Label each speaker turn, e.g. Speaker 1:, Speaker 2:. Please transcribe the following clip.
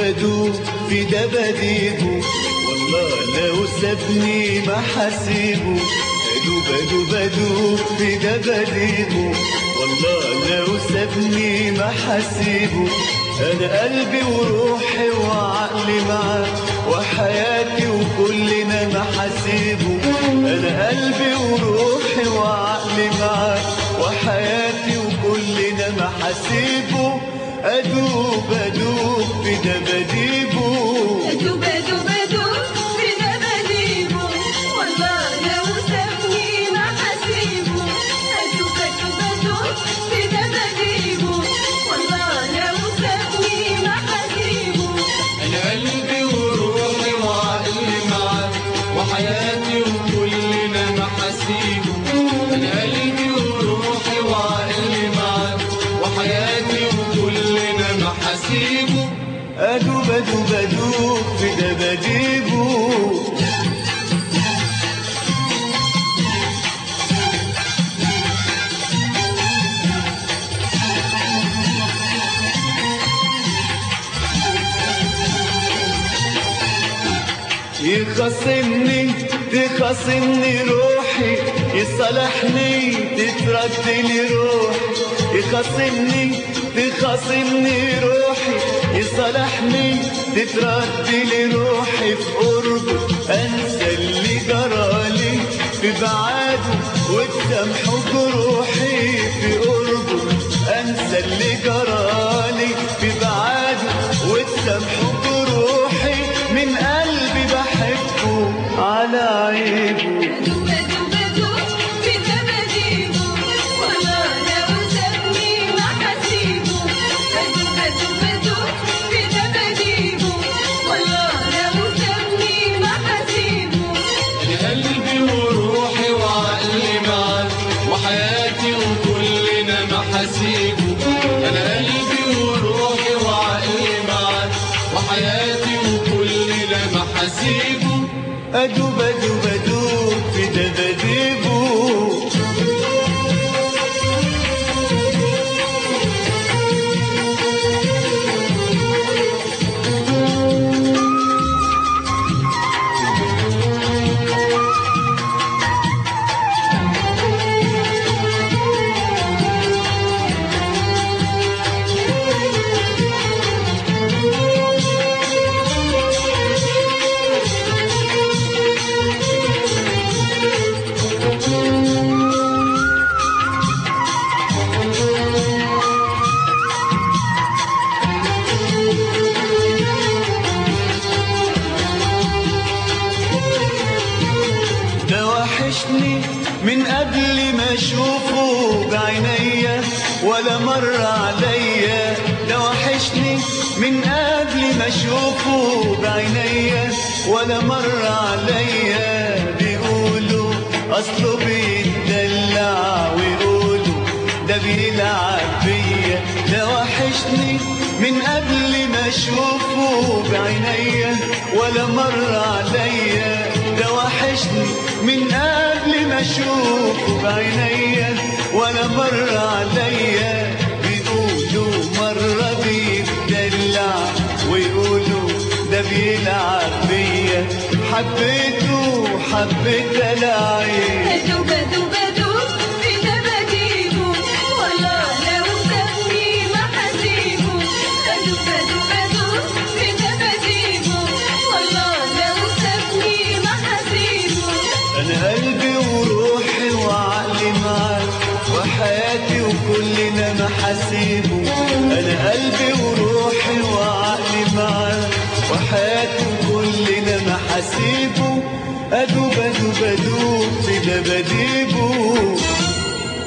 Speaker 1: أدوب في دباديبه والله لو سابني ما حسيبه أدوب أدوب أدوب في دباديبه والله لو سابني ما حسيبه أنا قلبي وروحي وعقلي معاه وحياتي وكلنا محاسيبه أنا قلبي وروحي وعقلي معاه وحياتي وكلنا محاسيبه أدوب أدوب في دباديبه
Speaker 2: أدوب أدوب أدوب في دباديبه والله لو سابني ما حسيبه أدوب أدوب أدوب في دباديبه والله لو سابني ما حسيبه
Speaker 3: أنا قلبي وروحي وعقلي معاك وحياتي وكلنا محاسيبه أنا قلبي وروحي وعقلي معاك وحياتي وكلنا محاسيبه
Speaker 1: أدوب أدوب أدوب في دباديبه يخاصمني تخاصمني روحي يصالحني تترد لي روحي يخاصمني تخاصمني روحي يصالحني تترد لي روحي في قربه انسى اللي جرالي في بعاده وتسامحه جروحي في قربه انسى اللي جرالي في بعاده وتسامحه جروحي من قلبي بحبه على عيبه
Speaker 2: أدوب أدوب أدوب في دباديبه والله لو سابني ما حسيبه أدوب أدوب أدوب في دباديبه والله لو سابني ما حسيبه
Speaker 3: أنا قلبي وروحي وعقلي معاك وحياتي وكلنا محاسيبه أنا قلبي وروحي وعقلي معاك وحياتي وكلنا محاسيبه
Speaker 1: أدوب أدوب أدوب في دباديبه ده وحشني من قبل ما اشوفه بعينيا ولا مر عليا ده وحشني من قبل ما اشوفه بعينيا ولا مر عليا بيقولوا اصله بيتدلع ويقولوا ده بيلعب بيا ده وحشني من قبل ما اشوفه بعينيا ولا مر عليا ده وحشني من قبل ما اشوفه بعينيا ولا مر عليا بيقولوا مرة بيتدلع ويقولوا ده بيلعب بيا حبيته حبيت الاعيب
Speaker 2: أدوب أدوب أدوب في دباديبه والله لو سابني ما حسيبه أدوب أدوب أدوب في دباديبه والله لو سابني ما حسيبه
Speaker 1: انا قلبي وروحي وعقلي معاك وحياتي وكلنا محاسيبه انا قلبي وروحي وعقلي معاك وحياتي وكلنا محاسيبه ادوب ادوب ادوب في دباديبه